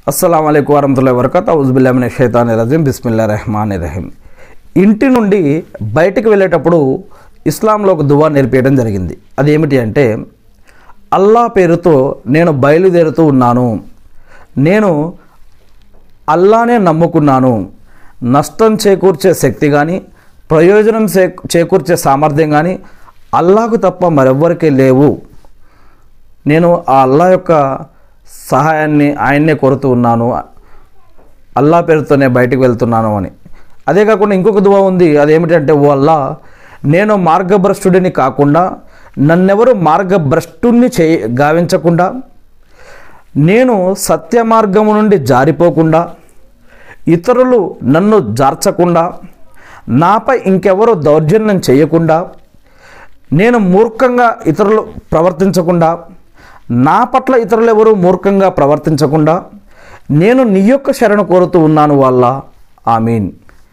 అస్సలం అయికు వరహతుల్లా వరకత్ ఔజుబుల్లామిన షైతాన్ రజీం బిస్మిల్లా రెహమాన్ రహీం ఇంటి నుండి బయటికి వెళ్ళేటప్పుడు ఇస్లాంలో ఒక దువా నేర్పించడం జరిగింది అదేమిటి అంటే అల్లా పేరుతో నేను బయలుదేరుతూ ఉన్నాను నేను అల్లానే నమ్ముకున్నాను నష్టం చేకూర్చే శక్తి కానీ ప్రయోజనం చే చేకూర్చే సామర్థ్యం కానీ అల్లాకు తప్ప మరెవ్వరికీ లేవు నేను ఆ అల్లా యొక్క సహాయాన్ని ఆయన్నే కోరుతూ ఉన్నాను అల్లా పేరుతోనే బయటికి వెళ్తున్నాను అని అదే కాకుండా ఇంకొక దువా ఉంది అదేమిటంటే ఓ అల్లా నేను మార్గభ్రష్టుడిని కాకుండా నన్నెవరు మార్గభ్రష్టుణ్ణి చే గావించకుండా నేను సత్య మార్గము నుండి జారిపోకుండా ఇతరులు నన్ను జార్చకుండా నాపై ఇంకెవరో దౌర్జన్యం చేయకుండా నేను మూర్ఖంగా ఇతరులు ప్రవర్తించకుండా నా పట్ల ఇతరులు ఎవరు మూర్ఖంగా ప్రవర్తించకుండా నేను నీ యొక్క శరణు కోరుతూ ఉన్నాను వాళ్ళ ఆమీన్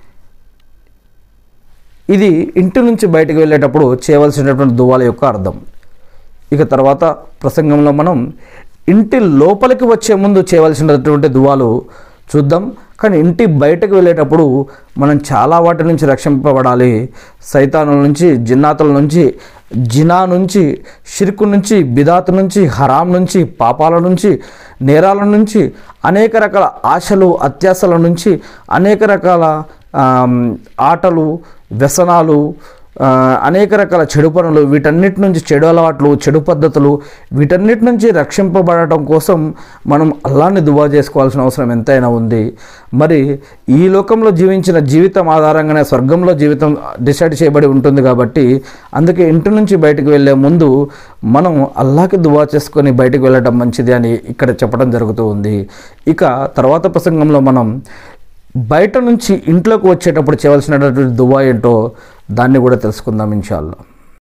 ఇది ఇంటి నుంచి బయటకు వెళ్ళేటప్పుడు చేయవలసినటువంటి దువాల యొక్క అర్థం ఇక తర్వాత ప్రసంగంలో మనం ఇంటి లోపలికి వచ్చే ముందు చేయవలసినటువంటి దువాలు చూద్దాం కానీ ఇంటి బయటకు వెళ్ళేటప్పుడు మనం చాలా వాటి నుంచి రక్షింపబడాలి సైతానుల నుంచి జిన్నాతుల నుంచి జినా నుంచి షిర్కు నుంచి బిదాత్ నుంచి హరాం నుంచి పాపాల నుంచి నేరాల నుంచి అనేక రకాల ఆశలు అత్యాశల నుంచి అనేక రకాల ఆమ్, ఆటలు వ్యసనాలు ఆ, అనేక రకాల చెడు పనులు వీటన్నిటి నుంచి చెడు అలవాట్లు చెడు పద్ధతులు వీటన్నిటి నుంచి రక్షింపబడటం కోసం మనం అల్లాన్ని దువా చేసుకోవాల్సిన అవసరం ఎంతైనా ఉంది మరి ఈ లోకంలో జీవించిన జీవితం ఆధారంగానే స్వర్గంలో జీవితం డిసైడ్ చేయబడి ఉంటుంది కాబట్టి అందుకే ఇంటి నుంచి బయటకు వెళ్ళే ముందు మనం అల్లాకి దువా చేసుకొని బయటకు వెళ్ళటం మంచిది అని ఇక్కడ చెప్పడం జరుగుతూ ఉంది ఇక తర్వాత ప్రసంగంలో మనం బయట నుంచి ఇంట్లోకి వచ్చేటప్పుడు చేయవలసినటువంటి దువా ఏంటో దాన్ని కూడా తెలుసుకుందాం ఇన్షాల్లా